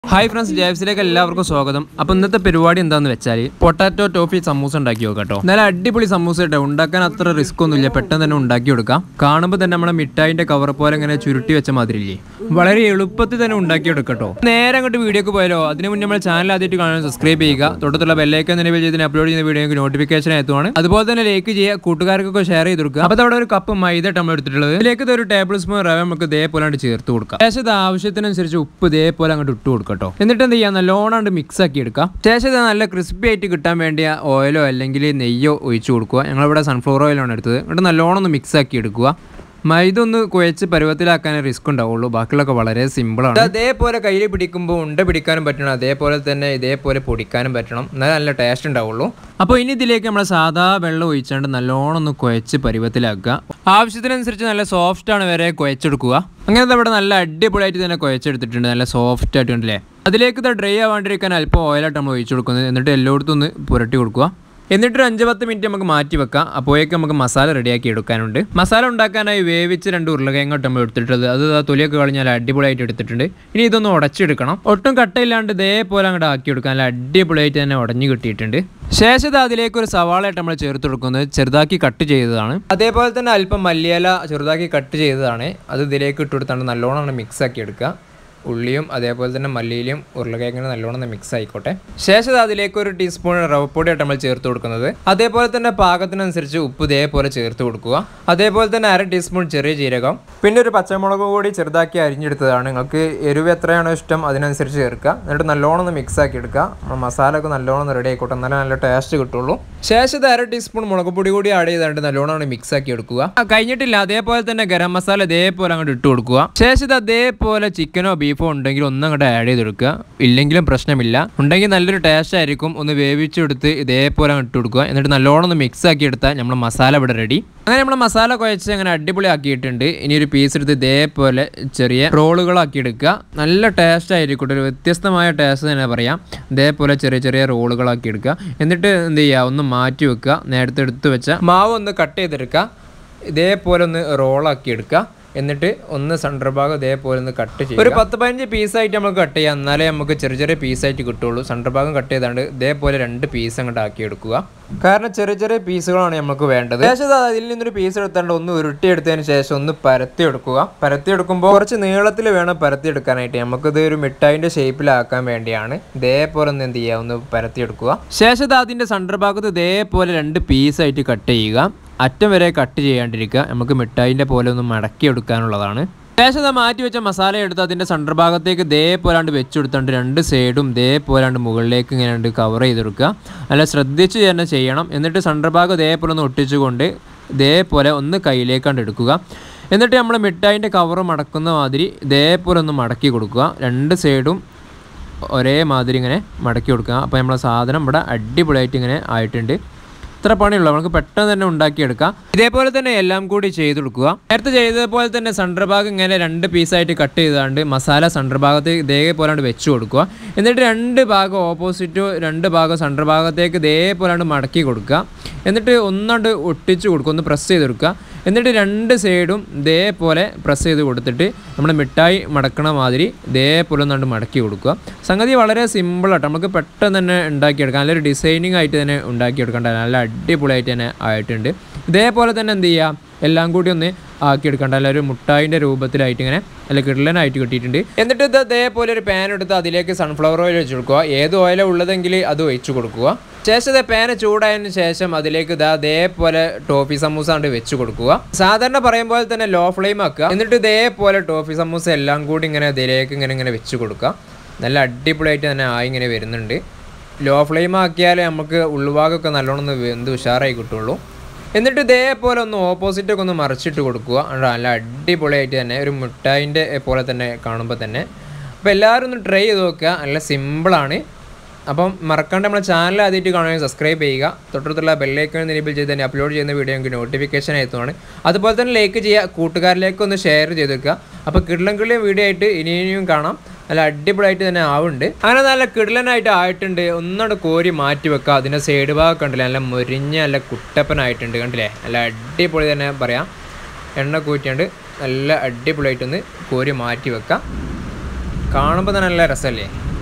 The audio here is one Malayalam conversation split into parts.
ഹായ് ഫ്രണ്ട്സ് ജാബ്സിലേക്ക് എല്ലാവർക്കും സ്വാഗതം അപ്പോൾ ഇന്നത്തെ പരിപാടി എന്താന്ന് വെച്ചാൽ പൊട്ടാറ്റോ ടോഫി സമൂസ ഉണ്ടാക്കി നോക്കാം കേട്ടോ നല്ല അടിപൊളി സമൂസ കേട്ടോ ഉണ്ടാക്കാൻ അത്ര റിസ്ക് ഒന്നുമില്ല പെട്ടെന്ന് തന്നെ ഉണ്ടാക്കി കൊടുക്കാം കാണുമ്പോൾ തന്നെ നമ്മുടെ മിഠായിന്റെ കവർ പോലെ ഇങ്ങനെ ചുരുട്ടി വെച്ച മാതിരില്ലേ വളരെ എളുപ്പത്തിൽ തന്നെ ഉണ്ടാക്കി എടുക്കാം കേട്ടോ നേരെ അങ്ങോട്ട് വീഡിയോക്ക് പോയാലോ അതിന് മുന്നേ നമ്മൾ ചാനൽ ആദ്യമായിട്ട് കാണാൻ സബ്സ്ക്രൈബ് ചെയ്യുക തൊട്ടത്തുള്ള ബെല്ലൈക്കൻ നിലവിൽ ചെയ്ത് അപ്ലോഡ് ചെയ്യുന്ന വീഡിയോക്ക് നോട്ടിഫിക്കേഷൻ എത്തുവാണ് അതുപോലെ തന്നെ ലൈക്ക് ചെയ്യുക കൂട്ടുകാർക്കൊക്കെ ഷെയർ ചെയ്ത് കൊടുക്കുക അപ്പോൾ അവിടെ ഒരു കപ്പ് മൈദ ഇട്ട് നമ്മൾ എടുത്തിട്ടുള്ളത് ഇതിലേക്ക് ഇത് ഒരു ടേബിൾ സ്പൂൺ റവ നമുക്ക് ഇതേപോലെ അങ്ങോട്ട് ചേർത്ത് കൊടുക്കാം ശേഷം ഇത് ആവശ്യത്തിനനുസരിച്ച് ഉപ്പ് ഇതേപോലെ അങ്ങോട്ട് ഇട്ട് കൊടുക്കാം കേട്ടോ എന്നിട്ട് എന്ത് ചെയ്യാം നല്ലോണം മിക്സ് ആക്കി എടുക്കാം ശേഷം ഇത് നല്ല ക്രിസ്പി ആയിട്ട് കിട്ടാൻ വേണ്ടി ഓയിലോ അല്ലെങ്കിൽ നെയ്യോ ഒഴിച്ചു കൊടുക്കുക ഞങ്ങളിവിടെ സൺഫ്ലവർ ഓയിലാണ് എടുത്തത് എന്നിട്ട് നല്ലോണം ഒന്ന് മിക്സ് ആക്കി എടുക്കുക മൈദ ഒന്ന് കുഴച്ച് പരുവത്തിലാക്കാൻ റിസ്ക് ഉണ്ടാവുള്ളൂ ബാക്കിയുള്ളതൊക്കെ വളരെ സിമ്പിളാണ് അതേപോലെ കയ്യിൽ പിടിക്കുമ്പോൾ ഉണ്ട പിടിക്കാനും പറ്റണം അതേപോലെ തന്നെ ഇതേപോലെ പൊടിക്കാനും പറ്റണം എന്നാൽ നല്ല ടേസ്റ്റ് ഉണ്ടാവുള്ളൂ അപ്പോൾ ഇനി ഇതിലേക്ക് നമ്മൾ സാധാ വെള്ളം ഒഴിച്ചാണ്ട് നല്ലോണം ഒന്ന് കുഴച്ച് പരുവത്തിലാക്കുക ആവശ്യത്തിനനുസരിച്ച് നല്ല സോഫ്റ്റ് ആണ് വരെ കുഴച്ചെടുക്കുക അങ്ങനെ ദാ ഇവിടെ നല്ല അടിപൊളിയായിട്ട് തന്നെ കുഴച്ചെടുത്തിട്ടുണ്ട് നല്ല സോഫ്റ്റ് ആയിട്ട് ഉണ്ടല്ലേ അതിലേക്ക് ഇത് ഡ്രൈ ആവാണ്ടിരിക്കാൻ അല്പം ഓയിലായിട്ട് നമ്മൾ ഒഴിച്ചു കൊടുക്കുന്നത് എന്നിട്ട് എല്ലായിടത്തും ഒന്ന് പുരട്ടി കൊടുക്കുക എന്നിട്ട് ഒരു അഞ്ച് പത്ത് മിനിറ്റ് നമുക്ക് മാറ്റി വെക്കാം അപ്പോഴേക്കും നമുക്ക് മസാല റെഡിയാക്കി എടുക്കാനുണ്ട് മസാല ഉണ്ടാക്കാനായി വേവിച്ച് രണ്ട് ഉരുളകിഴങ്ങോട്ട് നമ്മൾ എടുത്തിട്ടുള്ളത് അത് ആ തൊലിയൊക്കെ കളഞ്ഞാൽ അടിപൊളിയായിട്ട് എടുത്തിട്ടുണ്ട് ഇനി ഇതൊന്ന് ഉടച്ചെടുക്കണം ഒട്ടും കട്ടയില്ലാണ്ട് ഇതേപോലെ അങ്ങോട്ട് ആക്കി എടുക്കാൻ നല്ല അടിപൊളിയായിട്ട് തന്നെ ഉടഞ്ഞു കിട്ടിയിട്ടുണ്ട് ശേഷം ഇത് അതിലേക്ക് ഒരു സവാളയായിട്ട് നമ്മൾ ചേർത്ത് കൊടുക്കുന്നത് ചെറുതാക്കി കട്ട് ചെയ്തതാണ് അതേപോലെ തന്നെ അല്പം മല്ലിയില ചെറുതാക്കി കട്ട് ചെയ്തതാണ് അത് ഇതിലേക്ക് ഇട്ട് കൊടുത്താണ് നല്ലോണം മിക്സ് ആക്കി എടുക്കുക ഉള്ളിയും അതേപോലെ തന്നെ മല്ലിയിലും ഉരുളക്കിഴങ്ങിനും നല്ലോണം മിക്സ് ആയിക്കോട്ടെ ശേഷം അതിലേക്ക് ഒരു ടീസ്പൂൺ റവപ്പൊടിയായിട്ട് നമ്മൾ ചേർത്ത് കൊടുക്കുന്നത് അതേപോലെ തന്നെ പാകത്തിനനുസരിച്ച് ഉപ്പ് ഇതേപോലെ ചേർത്ത് കൊടുക്കുക അതേപോലെ തന്നെ അര ടീസ്പൂൺ ചെറിയ ജീരകം പിന്നെ ഒരു പച്ചമുളക് കൂടി ചെറുതാക്കി അരിഞ്ഞെടുത്തതാണ് നിങ്ങൾക്ക് എരിവ് എത്രയാണോ ഇഷ്ടം അതിനനുസരിച്ച് ചേർക്കുക എന്നിട്ട് നല്ലോണം ഒന്ന് മിക്സ് ആക്കി എടുക്കുക നമ്മുടെ മസാല ഒക്കെ നല്ലോണം ഒന്ന് റെഡി ആയിക്കോട്ടെ എന്നാലേ നല്ല ടേസ്റ്റ് കിട്ടുള്ളൂ ശേഷം ഇത് അര ടീസ്പൂൺ മുളക് പൊടി കൂടി ആഡ് ചെയ്താണ്ട് നല്ലോണം മിക്സ് ആക്കി എടുക്കുക ആ, കഴിഞ്ഞിട്ടില്ല അതേപോലെ തന്നെ ഗരം മസാല ഇതേപോലെ അങ്ങോട്ട് ഇട്ട് കൊടുക്കുക ശേഷം ഇത് അതേപോലെ ചിക്കനോ ബീഫോ ഉണ്ടെങ്കിൽ ഒന്നും അങ്ങോട്ട് ആഡ് ചെയ്ത് കൊടുക്കുക ഇല്ലെങ്കിലും പ്രശ്നമില്ല ഉണ്ടെങ്കിൽ നല്ലൊരു ടേസ്റ്റ് ആയിരിക്കും ഒന്ന് വേവിച്ചെടുത്ത് ഇതേപോലെ അങ്ങ് ഇട്ട് കൊടുക്കുക എന്നിട്ട് നല്ലോണം ഒന്ന് മിക്സ് ആക്കി എടുത്താൽ നമ്മുടെ മസാല ഇവിടെ റെഡി അങ്ങനെ നമ്മൾ മസാല കുഴച്ച് അങ്ങനെ അടിപൊളി ആക്കിയിട്ടുണ്ട് ഇനി ഒരു പീസ് എടുത്ത് ഇതേപോലെ ചെറിയ റോളുകളാക്കി എടുക്കുക നല്ല ടേസ്റ്റ് ആയിരിക്കും ഒരു വ്യത്യസ്തമായ ടേസ്റ്റ് തന്നെ പറയാം ഇതേപോലെ ചെറിയ ചെറിയ റോളുകളാക്കി എടുക്കുക എന്നിട്ട് എന്ത് ചെയ്യുക ഒന്ന് മാറ്റി വെക്കുക നേരത്തെ എടുത്ത് വെച്ച മാവ് ഒന്ന് കട്ട് ചെയ്തെടുക്കുക ഇതേപോലെ ഒന്ന് റോളാക്കി എടുക്കുക എന്നിട്ട് ഒന്ന് സെൻറ്റർ ഭാഗം ഇതേപോലെ ഒന്ന് കട്ട് ചെയ്യുക ഒരു പത്ത് പതിനഞ്ച് പീസായിട്ട് നമുക്ക് കട്ട് ചെയ്യാം എന്നാലേ നമുക്ക് ചെറിയ ചെറിയ പീസായിട്ട് കിട്ടുള്ളൂ സെൻറ്റർ ഭാഗം കട്ട് ചെയ്താണ്ട് ഇതേപോലെ രണ്ട് പീസ് അങ്ങോട്ട് ആക്കി എടുക്കുക കാരണം ചെറിയ ചെറിയ പീസുകളാണ് നമുക്ക് വേണ്ടത് ശേഷം ദാ അതിൽ നിന്നൊരു പീസ് എടുത്താണ്ട് ഒന്ന് ഉരുട്ടിയെടുത്തതിന് ശേഷം ഒന്ന് പരത്തി എടുക്കുക പരത്തി എടുക്കുമ്പോൾ കുറച്ച് നീളത്തിൽ വേണം പരത്തി എടുക്കാനായിട്ട് നമുക്കിത് ഒരു മിഠായിൻ്റെ ഷേപ്പിലാക്കാൻ വേണ്ടിയാണ് ഇതേപോലെ ഒന്ന് എന്ത് ചെയ്യുക ഒന്ന് പരത്തി എടുക്കുക ശേഷം ദാ അതിൻ്റെ സെൻറ്റർ ഭാഗത്ത് ഇതേപോലെ രണ്ട് പീസായിട്ട് കട്ട് ചെയ്യുക അറ്റം വരെ കട്ട് ചെയ്യാണ്ടിരിക്കുക നമുക്ക് മിഠായിൻ്റെ പോലെ ഒന്ന് മടക്കി എടുക്കാനുള്ളതാണ് ശേഷം അത് മാറ്റി വെച്ച മസാല എടുത്ത് അതിൻ്റെ സെൻറ്റർ ഭാഗത്തേക്ക് ഇതേപോലാണ്ട് വെച്ചെടുത്തോണ്ട് രണ്ട് സൈഡും ഇതേപോലാണ്ട് മുകളിലേക്ക് ഇങ്ങനെ കവർ ചെയ്തെടുക്കുക നല്ല ശ്രദ്ധിച്ച് തന്നെ ചെയ്യണം എന്നിട്ട് സെൻറ്റർ ഭാഗം ഇതേപോലെ ഒന്ന് ഒട്ടിച്ചുകൊണ്ട് ഇതേപോലെ ഒന്ന് കയ്യിലേക്കാണ്ട് എടുക്കുക എന്നിട്ട് നമ്മൾ മിഠായിൻ്റെ കവർ മടക്കുന്ന മാതിരി ഇതേപോലെ ഒന്ന് മടക്കി കൊടുക്കുക രണ്ട് സൈഡും ഒരേ മാതിരി ഇങ്ങനെ മടക്കി കൊടുക്കുക അപ്പോൾ നമ്മളെ സാധനം ഇവിടെ അടിപൊളിയായിട്ട് ഇങ്ങനെ ആയിട്ടുണ്ട് ഇത്ര പണിയുള്ളൂ നമുക്ക് പെട്ടെന്ന് തന്നെ ഉണ്ടാക്കിയെടുക്കാം ഇതേപോലെ തന്നെ എല്ലാം കൂടി ചെയ്ത് കൊടുക്കുക നേരത്തെ ചെയ്തതുപോലെ തന്നെ സെൻറ്റർ ഭാഗം ഇങ്ങനെ രണ്ട് പീസായിട്ട് കട്ട് ചെയ്താണ്ട് മസാല സെൻറ്റർ ഭാഗത്ത് ഇതേപോലെ വെച്ച് കൊടുക്കുക എന്നിട്ട് രണ്ട് ഭാഗം ഓപ്പോസിറ്റ് രണ്ട് ഭാഗം സെൻറ്റർ ഭാഗത്തേക്ക് ഇതേപോലെ മടക്കി കൊടുക്കുക എന്നിട്ട് ഒന്നാണ്ട് ഒട്ടിച്ച് കൊടുക്കുക ഒന്ന് പ്രസ് ചെയ്ത് കൊടുക്കുക എന്നിട്ട് രണ്ട് സൈഡും ഇതേപോലെ പ്രസ് ചെയ്ത് കൊടുത്തിട്ട് നമ്മൾ മിഠായി മടക്കണ മാതിരി ഇതേപോലെ ഒന്നാണ്ട് മടക്കി കൊടുക്കുക സംഗതി വളരെ സിമ്പിളായിട്ട് നമുക്ക് പെട്ടെന്ന് തന്നെ ഉണ്ടാക്കിയെടുക്കാം നല്ലൊരു ഡിസൈനിങ് ആയിട്ട് തന്നെ ഉണ്ടാക്കിയെടുക്കേണ്ട നല്ല അടിപൊളിയായിട്ട് തന്നെ ആയിട്ടുണ്ട് ഇതേപോലെ തന്നെ എന്ത് ചെയ്യുക എല്ലാം കൂടി ഒന്ന് ആക്കിയെടുക്കേണ്ട അല്ല ഒരു മുട്ടായിൻ്റെ രൂപത്തിലായിട്ട് ഇങ്ങനെ അല്ല കിടലനായിട്ട് കിട്ടിയിട്ടുണ്ട് എന്നിട്ട് ഇത് ഇതേപോലെ ഒരു പാൻ എടുത്ത് അതിലേക്ക് സൺഫ്ലവർ ഓയിൽ വെച്ച് കൊടുക്കുക ഏത് ഓയിലാണ് ഉള്ളതെങ്കിൽ അത് ഒഴിച്ചു കൊടുക്കുക ശേഷം ഇത് പാന് ചൂടായതിനു ശേഷം അതിലേക്ക് ഇതാ അതേപോലെ ടോഫി സമൂസ കൊണ്ട് വെച്ച് കൊടുക്കുക സാധാരണ പറയുമ്പോൾ തന്നെ ലോ ഫ്ലെയിം ആക്കുക എന്നിട്ട് ഇതേപോലെ ടോഫി സമൂസ എല്ലാം കൂടി ഇങ്ങനെ ഇതിലേക്ക് ഇങ്ങനെ ഇങ്ങനെ വെച്ച് കൊടുക്കുക നല്ല അടിപൊളിയായിട്ട് തന്നെ ആയി ഇങ്ങനെ വരുന്നുണ്ട് ലോ ഫ്ലെയിം ആക്കിയാലേ നമുക്ക് ഉൾഭാഗമൊക്കെ നല്ലോണം ഒന്ന് വെന്ത് ഉഷാറായി കിട്ടുള്ളൂ എന്നിട്ട് ഇതേപോലെ ഒന്ന് ഓപ്പോസിറ്റ് ഒക്കെ ഒന്ന് മറിച്ചിട്ട് കൊടുക്കുക അത് നല്ല അടിപൊളിയായിട്ട് തന്നെ ഒരു മിഠായിൻ്റെ പോലെ തന്നെ കാണുമ്പോൾ തന്നെ അപ്പോൾ എല്ലാവരും ഒന്ന് ട്രൈ ചെയ്ത് നോക്കുക നല്ല സിമ്പിളാണ് അപ്പം മറക്കാണ്ട് നമ്മുടെ ചാനൽ ആദ്യമായിട്ട് കാണുകയും സബ്സ്ക്രൈബ് ചെയ്യുക തൊട്ടടുത്തുള്ള ബെല്ലൈക്കൺ നിലവിൽ ചെയ്ത് തന്നെ അപ്ലോഡ് ചെയ്യുന്ന വീഡിയോ എനിക്ക് നോട്ടിഫിക്കേഷൻ എത്തുവാണ് അതുപോലെ തന്നെ ലൈക്ക് ചെയ്യുക കൂട്ടുകാരിലേക്ക് ഒന്ന് ഷെയർ ചെയ്ത് വെക്കുക അപ്പോൾ കിടലം കിളിയും വീഡിയോ ആയിട്ട് ഇനി ഇനിയും കാണാം നല്ല അടിപൊളിയായിട്ട് തന്നെ ആവുന്നുണ്ട് അങ്ങനെ നല്ല കിടലനായിട്ട് ആയിട്ടുണ്ട് ഒന്നുകൂടെ കോരി മാറ്റി വെക്കുക അതിൻ്റെ സൈഡ് ഭാഗം കണ്ടില്ലേ നല്ല മുരിഞ്ഞ നല്ല കുട്ടപ്പനായിട്ടുണ്ട് കണ്ടില്ലേ നല്ല അടിപൊളി തന്നെ പറയാം എണ്ണ കൂറ്റിയാണ്ട് നല്ല അടിപൊളിയായിട്ടൊന്ന് കോരി മാറ്റി വെക്കാം കാണുമ്പോൾ തന്നെ നല്ല രസമല്ലേ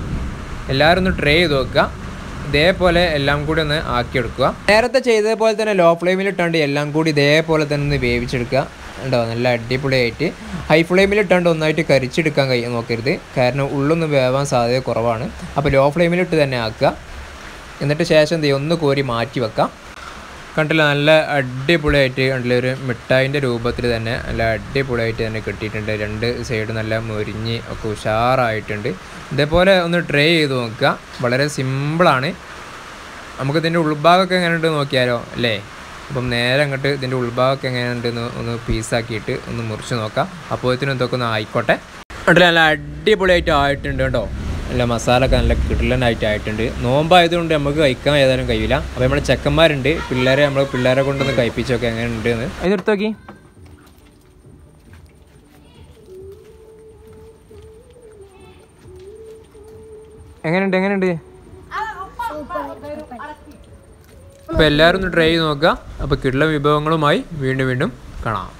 എല്ലാവരും ഒന്ന് ട്രൈ ചെയ്ത് നോക്കുക ഇതേപോലെ എല്ലാം കൂടി ഒന്ന് ആക്കിയെടുക്കുക നേരത്തെ ചെയ്തതുപോലെ തന്നെ ലോ ഫ്ലെയിമിൽ ഇട്ടാണ്ട് എല്ലാം കൂടി ഇതേപോലെ തന്നെ ഒന്ന് വേവിച്ചെടുക്കുക ഉണ്ടോ നല്ല അടിപൊളിയായിട്ട് ഹൈ ഫ്ലെയിമിൽ ഇട്ടാണ്ട് ഒന്നായിട്ട് കരിച്ചെടുക്കാൻ കഴിയും നോക്കരുത് കാരണം ഉള്ളൊന്നും വേവാൻ സാധ്യത കുറവാണ് അപ്പോൾ ലോ ഫ്ലെയിമിലിട്ട് തന്നെ ആക്കുക എന്നിട്ട് ശേഷം എന്ത് ചെയ്യും ഒന്ന് കോരി മാറ്റി വെക്കാം കണ്ടില്ല നല്ല അടിപൊളിയായിട്ട് കണ്ടില്ല ഒരു മിഠായിൻ്റെ രൂപത്തിൽ തന്നെ നല്ല അടിപൊളിയായിട്ട് തന്നെ കിട്ടിയിട്ടുണ്ട് രണ്ട് സൈഡ് നല്ല മുരിഞ്ഞ് ഒക്കെ ഉഷാറായിട്ടുണ്ട് ഇതേപോലെ ഒന്ന് ട്രൈ ചെയ്ത് നോക്കുക വളരെ സിമ്പിളാണ് നമുക്ക് ഇതിൻ്റെ ഉൾഭാഗമൊക്കെ എങ്ങനെയുണ്ട് നോക്കിയാലോ അല്ലേ അപ്പം നേരെ അങ്ങോട്ട് ഇതിൻ്റെ ഉൾഭാഗമൊക്കെ എങ്ങനെയുണ്ടെന്ന് ഒന്ന് പീസാക്കിയിട്ട് ഒന്ന് മുറിച്ച് നോക്കാം അപ്പോഴത്തേനും ഇതൊക്കെ ഒന്ന് ആയിക്കോട്ടെ കണ്ടില്ല നല്ല അടിപൊളിയായിട്ട് ആയിട്ടുണ്ട് കേട്ടോ നല്ല മസാല ഒക്കെ നല്ല കിടലനായിട്ട് ആയിട്ടുണ്ട് നോമ്പായതുകൊണ്ട് നമുക്ക് കഴിക്കാൻ ഏതായാലും കഴിയില്ല അപ്പോൾ നമ്മുടെ ചെക്കന്മാരുണ്ട് പിള്ളേരെ നമ്മൾ പിള്ളേരെ കൊണ്ടൊന്ന് കഴിപ്പിച്ചൊക്കെ എങ്ങനെ ഉണ്ട് എന്ന് അതിനെടുത്ത് നോക്കി എങ്ങനെയുണ്ട് എങ്ങനെയുണ്ട് അപ്പോൾ എല്ലാവരും ഒന്ന് ട്രൈ ചെയ്ത് നോക്കുക അപ്പോൾ കിട്ടുന്ന വിഭവങ്ങളുമായി വീണ്ടും വീണ്ടും കാണാം